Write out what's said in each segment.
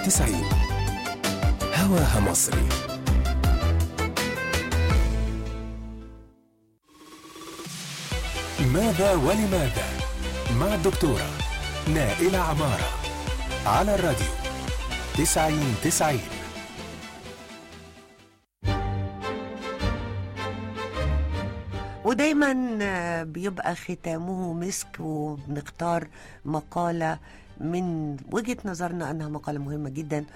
90 هواها مصري ماذا ولماذا مع الدكتورة نائلة عمارة على الراديو 90 90 ودايما آه، بيبقى ختامه مسك وبنختار مقالة من وجهة نظرنا أنها مقالة مهمة جدا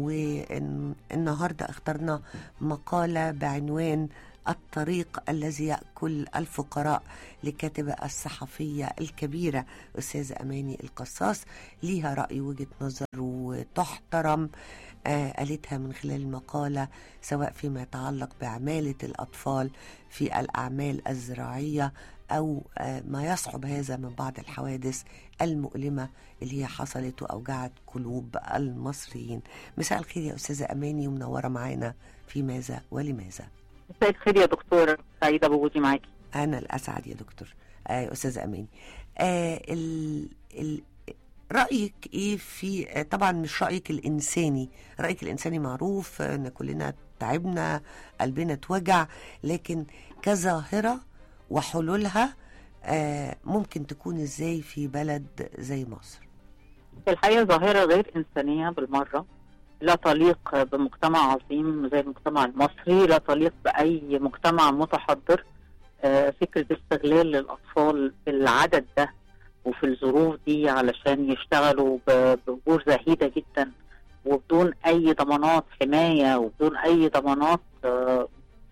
والنهاردة اخترنا مقالة بعنوان الطريق الذي يأكل الفقراء لكاتبة الصحفية الكبيرة أستاذة أماني القصاص ليها رأي وجهة نظر وتحترم آه قالتها من خلال المقالة سواء فيما يتعلق بعمالة الأطفال في الأعمال الزراعية أو آه ما يصعب هذا من بعض الحوادث المؤلمة اللي هي حصلت وأوجعت قلوب المصريين مساء الخير يا أستاذة أماني ومنورة معانا في ماذا ولماذا مساء الخير يا دكتورة سعيدة بوجودي معاكي أنا الأسعد يا دكتور آه يا أستاذة أماني آه ال... ال... رأيك إيه في آه، طبعا مش رأيك الإنساني رأيك الإنساني معروف آه، إن كلنا تعبنا قلبنا اتوجع لكن كظاهرة وحلولها آه، ممكن تكون إزاي في بلد زي مصر في الحقيقة ظاهرة غير إنسانية بالمرة لا تليق بمجتمع عظيم زي المجتمع المصري لا تليق بأي مجتمع متحضر آه، فكرة استغلال للأطفال بالعدد ده وفي الظروف دي علشان يشتغلوا ب- بأجور زهيدة جدا وبدون أي ضمانات حماية وبدون أي ضمانات آه،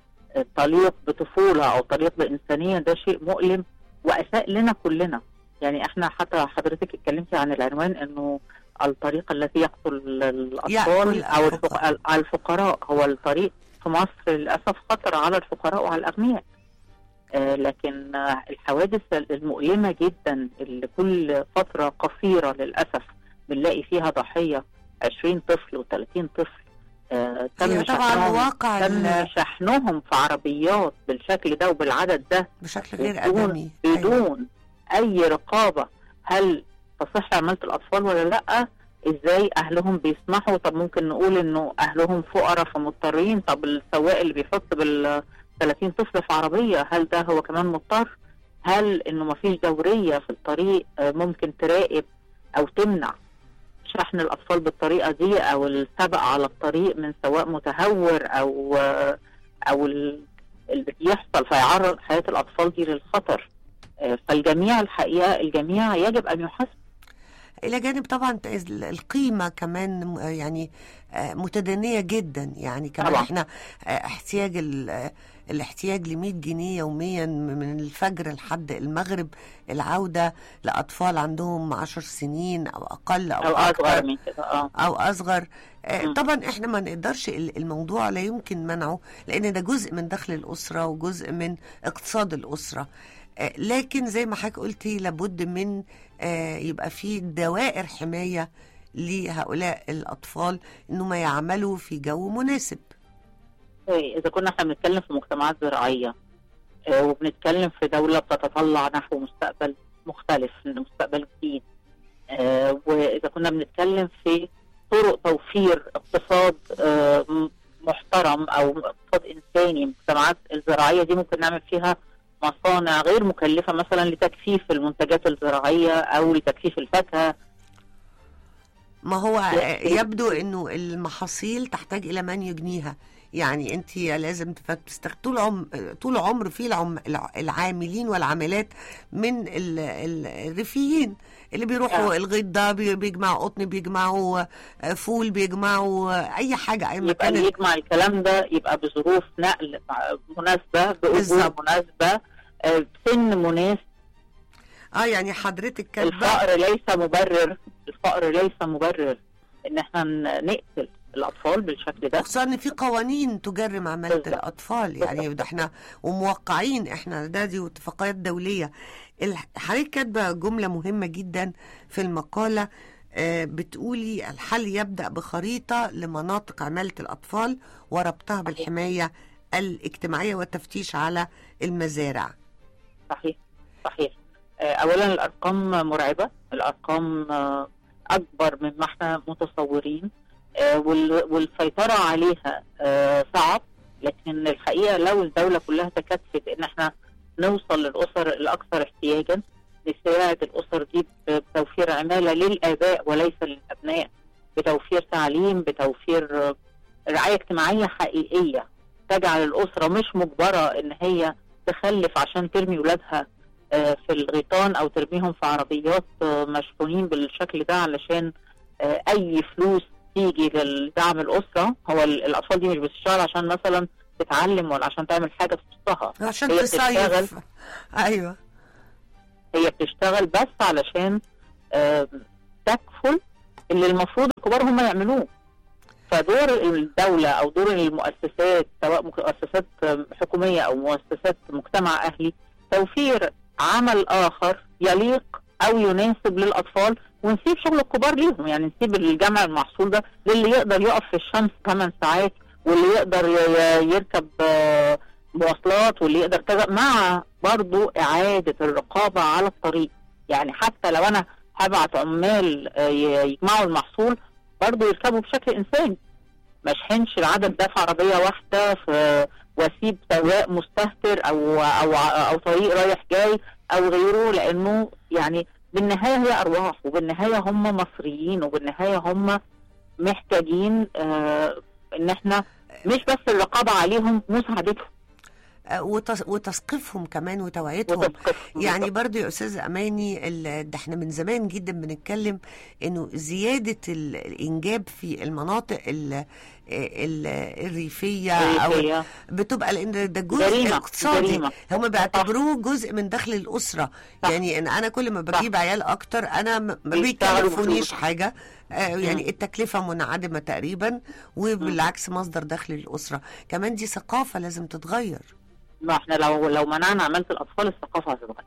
تليق بطفولة أو تليق بإنسانية ده شيء مؤلم وأساء لنا كلنا يعني احنا حتى حضرتك اتكلمتي عن العنوان انه الطريق الذي يقتل الاطفال يأكل او الفقراء. الفق- الفقراء هو الطريق في مصر للاسف خطر على الفقراء وعلى الاغنياء آه لكن آه، الحوادث المؤلمه جدا اللي كل فتره قصيره للاسف بنلاقي فيها ضحيه 20 طفل و30 طفل آه تم هي طبعا شحنهم واقع تم ال- شحنهم في عربيات بالشكل ده وبالعدد ده بشكل غير بدون- آدمي أيوة. بدون اي رقابه هل تصح عماله الاطفال ولا لا ازاي اهلهم بيسمحوا طب ممكن نقول انه اهلهم فقراء فمضطرين طب السواق اللي بيحط بال 30 طفل في عربيه هل ده هو كمان مضطر هل انه مفيش دوريه في الطريق آه، ممكن تراقب او تمنع شحن الاطفال بالطريقه دي او السبق على الطريق من سواق متهور او آه، او ال- اللي بيحصل فيعرض حياه الاطفال دي للخطر آه، فالجميع الحقيقه الجميع يجب ان يحاسب الى جانب طبعا ال- القيمه كمان م- يعني آه، متدنيه جدا يعني كمان طبعا. احنا آه، احتياج ال- آه، الاحتياج ل 100 جنيه يوميا من الفجر لحد المغرب العوده لاطفال عندهم 10 سنين او اقل او, او اكثر اصغر من كده اه او اصغر آه، مم. طبعا احنا ما نقدرش ال- الموضوع لا يمكن منعه لان ده جزء من دخل الاسره وجزء من اقتصاد الاسره آه، لكن زي ما حضرتك قلتي لابد من آه، يبقى في دوائر حمايه لهؤلاء الاطفال انهم يعملوا في جو مناسب إيه، اذا كنا احنا بنتكلم في مجتمعات زراعيه آه، وبنتكلم في دوله بتتطلع نحو مستقبل مختلف مستقبل جديد آه، واذا كنا بنتكلم في طرق توفير اقتصاد آه، م- محترم او اقتصاد انساني المجتمعات الزراعيه دي ممكن نعمل فيها مصانع غير مكلفه مثلا لتكثيف المنتجات الزراعيه او لتكثيف الفاكهه ما هو آه، لا. يبدو انه المحاصيل تحتاج الى من يجنيها يعني انت لازم تستخ... طول عمر طول عمر في العم... الع- العاملين والعاملات من ال... ال- الريفيين اللي بيروحوا آه. الغيط ده بي- بيجمعوا قطن بيجمعوا آه، فول بيجمعوا آه، اي حاجه اي يبقى مكان اللي يجمع الكلام ده يبقى بظروف نقل مناسبه باجور بالظبط. مناسبه آه، بسن مناسب اه يعني حضرتك كاتبه الفقر ليس مبرر الفقر ليس مبرر ان احنا ن- نقتل الاطفال بالشكل ده خصوصا ان في قوانين تجرم عماله بالظبط. الاطفال يعني بالظبط. ده احنا وموقعين احنا ده دي اتفاقيات دوليه الح- حضرتك كاتبه جمله مهمه جدا في المقاله آه، بتقولي الحل يبدا بخريطه لمناطق عماله الاطفال وربطها بالحمايه الاجتماعيه والتفتيش على المزارع صحيح صحيح آه، اولا الارقام مرعبه الارقام آه، اكبر مما احنا متصورين آه، وال- والسيطره عليها آه، صعب لكن الحقيقه لو الدوله كلها تكاتفت ان احنا نوصل للاسر الاكثر احتياجا نساعد الاسر دي بتوفير عماله للاباء وليس للابناء بتوفير تعليم بتوفير آه، رعايه اجتماعيه حقيقيه تجعل الاسره مش مجبره ان هي تخلف عشان ترمي ولادها آه، في الغيطان او ترميهم في عربيات آه، مشحونين بالشكل ده علشان آه، اي فلوس تيجي لدعم الاسره هو ال- الاطفال دي مش بتشتغل عشان مثلا تتعلم ولا عشان تعمل حاجه في وسطها عشان هي تصيف بتشتغل. ايوه هي بتشتغل بس علشان آه، تكفل اللي المفروض الكبار هم يعملوه فدور الدولة أو دور المؤسسات سواء مؤسسات آه، حكومية أو مؤسسات مجتمع أهلي توفير عمل آخر يليق أو يناسب للأطفال ونسيب شغل الكبار ليهم يعني نسيب الجمع المحصول ده للي يقدر يقف في الشمس 8 ساعات واللي يقدر ي- ي- يركب آه، مواصلات واللي يقدر كذا مع برضو إعادة الرقابة على الطريق يعني حتى لو أنا هبعت عمال آه، ي- يجمعوا المحصول برضو يركبوا بشكل إنساني ما اشحنش العدد ده في عربية واحدة في واسيب سواق مستهتر أو أو أو طريق رايح جاي أو غيره لأنه يعني بالنهاية هي أرواح وبالنهاية هم مصريين وبالنهاية هم محتاجين آه إن احنا مش بس الرقابة عليهم مساعدتهم آه، وتس- وتثقيفهم كمان وتوعيتهم وتثقيفهم. يعني برضو يا استاذ اماني ال- ده احنا من زمان جدا بنتكلم انه زياده ال- الانجاب في المناطق ال ال الريفيه او الريفية. بتبقى لان ده جزء جريمة، اقتصادي جريمة. هم بيعتبروه جزء من دخل الاسره صح. يعني ان انا كل ما بجيب عيال اكتر انا م- ما بيشتغلوا بيكلفونيش بفلوس. حاجه آه يعني مم. التكلفه منعدمه تقريبا وبالعكس مصدر دخل للاسره كمان دي ثقافه لازم تتغير ما احنا لو لو منعنا عمالة الأطفال الثقافة هتتغير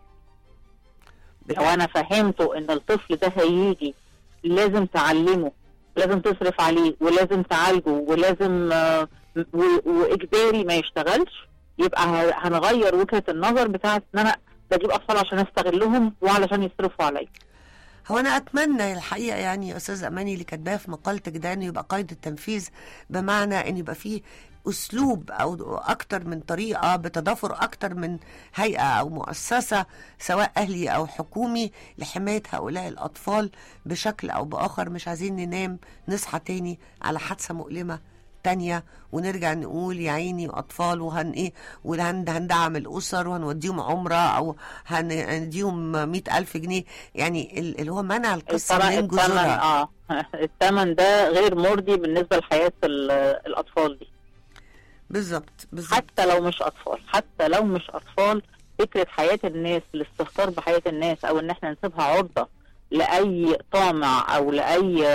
لو أنا فهمته إن الطفل ده هيجي لازم تعلمه لازم تصرف عليه ولازم تعالجه ولازم آه، و- وإجباري ما يشتغلش يبقى ه- هنغير وجهة النظر بتاعت إن أنا بجيب أطفال عشان أستغلهم وعلشان يصرفوا عليا هو انا اتمنى الحقيقه يعني يا استاذ اماني اللي كاتباها في مقالتك ده انه يبقى قيد التنفيذ بمعنى ان يبقى فيه اسلوب او اكتر من طريقه بتضافر اكتر من هيئه او مؤسسه سواء اهلي او حكومي لحمايه هؤلاء الاطفال بشكل او باخر مش عايزين ننام نصحى تاني على حادثه مؤلمه تانية ونرجع نقول يا عيني اطفال وهن ايه وهندعم الاسر وهنوديهم عمره او هن- هنديهم مئة الف جنيه يعني ال- اللي هو منع القصه الثمن من الثمن جذورها اه الثمن ده غير مرضي بالنسبة لحياة ال- الأطفال دي بالظبط بالظبط حتى لو مش اطفال حتى لو مش اطفال فكره حياه الناس الاستهتار بحياه الناس او ان احنا نسيبها عرضه لاي طامع او لاي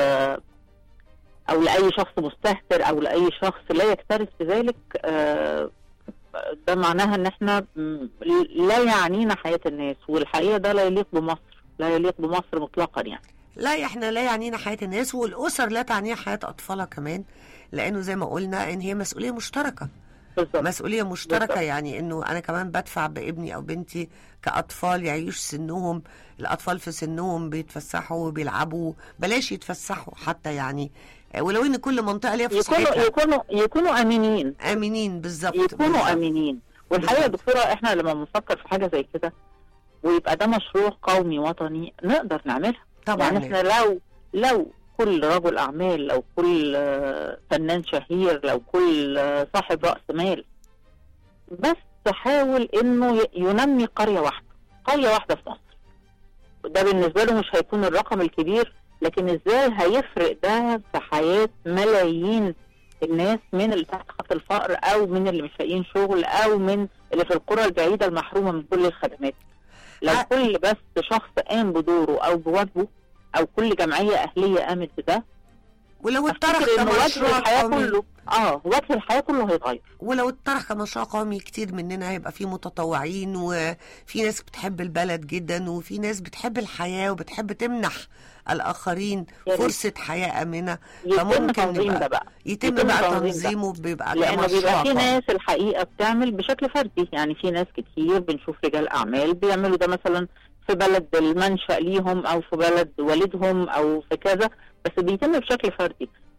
او لاي شخص مستهتر او لاي شخص لا يكترث بذلك آه، ده معناها ان احنا م- لا يعنينا حياه الناس والحقيقه ده لا يليق بمصر لا يليق بمصر مطلقا يعني لا احنا لا يعنينا حياه الناس والاسر لا تعنيها حياه اطفالها كمان لانه زي ما قلنا ان هي مسؤوليه مشتركه بالظبط مسؤوليه مشتركه بالظبط. يعني انه انا كمان بدفع بابني او بنتي كاطفال يعيش سنهم الاطفال في سنهم بيتفسحوا وبيلعبوا بلاش يتفسحوا حتى يعني ولو ان كل منطقه ليها يكونوا فسحتها يكونوا يكونوا امنين امنين بالظبط يكونوا بالظبط. امنين والحقيقه يا بالظبط. دكتوره احنا لما بنفكر في حاجه زي كده ويبقى ده مشروع قومي وطني نقدر نعملها طبعا يعني احنا لو لو كل رجل اعمال لو كل آه، فنان شهير لو كل آه، صاحب راس مال بس تحاول انه ي- ينمي قريه واحده قريه واحده في مصر ده بالنسبه له مش هيكون الرقم الكبير لكن ازاي هيفرق ده في حياه ملايين الناس من اللي تحت خط الفقر او من اللي مش لاقيين شغل او من اللي في القرى البعيده المحرومه من كل الخدمات لو ع- كل بس شخص قام بدوره او بواجبه او كل جمعيه اهليه قامت بده ولو اتطرح أفتكر إن وجه كمشروع الحياه قومي كله اه وجه الحياه كله هيتغير ولو اتطرح كمشروع قومي كتير مننا هيبقى فيه متطوعين وفي ناس بتحب البلد جدا وفي ناس بتحب الحياة وبتحب تمنح الآخرين يا ريت. فرصة حياة آمنة يتم فممكن تنظيم نبقى- ده بقى يتم يتم بقى تنظيم ده. تنظيمه بيبقى لانه كمشروع بيبقى في قومي. ناس الحقيقه بتعمل بشكل فردي يعني في ناس كتير بنشوف رجال اعمال بيعملوا ده مثلا في بلد المنشا ليهم او في بلد والدهم او في كذا بس بيتم بشكل فردي لو ك... بس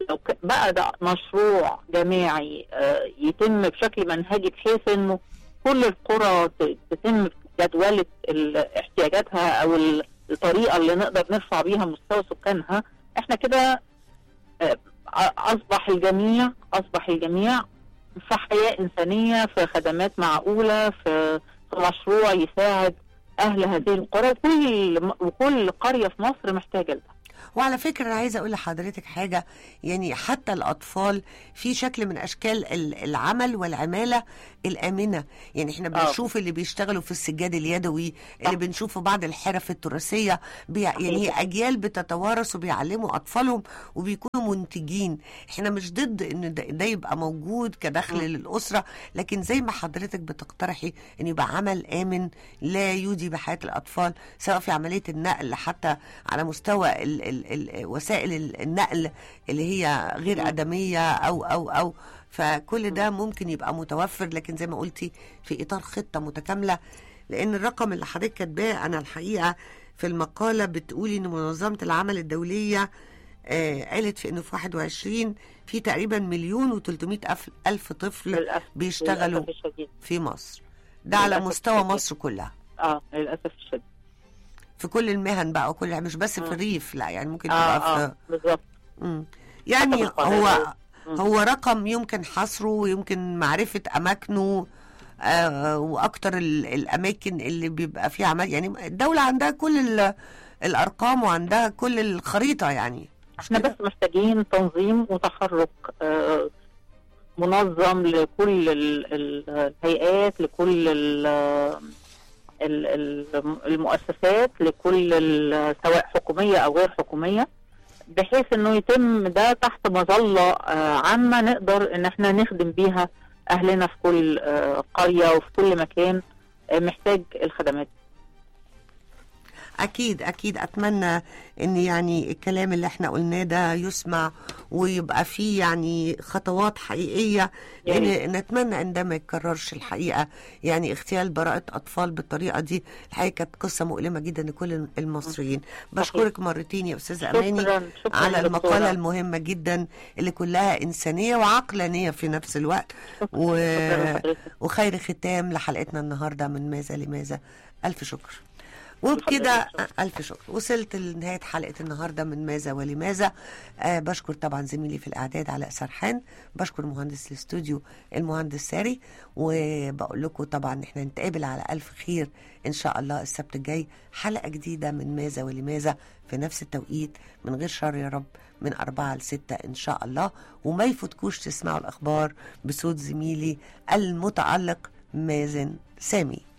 بقى ده مشروع جماعي آه، يتم بشكل منهجي بحيث انه كل القرى ت- تتم جدولة ال- احتياجاتها او ال- الطريقة اللي نقدر نرفع بيها مستوى سكانها احنا كده آه، اصبح الجميع اصبح الجميع في حياة إنسانية في خدمات معقولة في في مشروع يساعد أهل هذه القرى وكل وكل قرية في مصر محتاجة لده وعلى فكرة أنا عايزة أقول لحضرتك حاجة يعني حتى الأطفال في شكل من أشكال ال- العمل والعمالة الآمنة يعني إحنا آه. بنشوف اللي بيشتغلوا في السجاد اليدوي اللي بنشوفه بعض الحرف التراثية بي يعني هي أجيال بتتوارث وبيعلموا أطفالهم وبيكونوا منتجين إحنا مش ضد إن ده, ده يبقى موجود كدخل مم. للأسرة لكن زي ما حضرتك بتقترحي إن يبقى عمل آمن لا يودي بحياة الأطفال سواء في عملية النقل حتى على مستوى ال ال ال وسائل ال- النقل اللي هي غير مم. آدمية أو أو أو فكل ده ممكن يبقى متوفر لكن زي ما قلتي في إطار خطة متكاملة لأن الرقم اللي حضرتك كاتباه أنا الحقيقة في المقالة بتقولي إن منظمة العمل الدولية آه قالت في إنه في 21 في تقريبا مليون و300 ألف, ألف طفل للأسف بيشتغلوا للأسف الشديد في مصر ده على للأسف مستوى الشديد. مصر كلها اه للأسف الشديد في كل المهن بقى وكلها مش بس في مم. الريف لا يعني ممكن اه تبقى في اه بالظبط مم. يعني حسب القانون. هو مم. هو رقم يمكن حصره ويمكن معرفة أماكنه آه وأكتر ال- الأماكن اللي بيبقى فيها عمل يعني الدولة عندها كل ال- الأرقام وعندها كل الخريطة يعني مش احنا كده؟ بس محتاجين تنظيم وتحرك آه، منظم لكل ال- ال- الهيئات لكل ال- ال- ال- المؤسسات لكل ال- سواء حكومية أو غير حكومية بحيث انه يتم ده تحت مظلة آه، عامة نقدر ان احنا نخدم بيها اهلنا في كل آه، قرية وفي كل مكان آه، محتاج الخدمات أكيد أكيد أتمنى إن يعني الكلام اللي إحنا قلناه ده يسمع ويبقى فيه يعني خطوات حقيقية يا ريت. لأن نتمنى إن ده ما يتكررش الحقيقة يعني اغتيال براءة أطفال بالطريقة دي الحقيقة كانت قصة مؤلمة جدا لكل المصريين بشكرك مرتين يا أستاذة أماني شكرا شكرا على دكتورة. المقالة المهمة جدا اللي كلها إنسانية وعقلانية في نفس الوقت و... شكرا لحضرتك. وخير ختام لحلقتنا النهاردة من ماذا لماذا ألف شكر وبكده ألف شكر وصلت لنهاية حلقة النهاردة من ماذا ولماذا آه بشكر طبعا زميلي في الإعداد علاء سرحان بشكر مهندس الاستوديو المهندس ساري وبقول لكم طبعا احنا نتقابل على ألف خير إن شاء الله السبت الجاي حلقة جديدة من ماذا ولماذا في نفس التوقيت من غير شر يا رب من أربعة لستة إن شاء الله وما يفوتكوش تسمعوا الأخبار بصوت زميلي المتعلق مازن سامي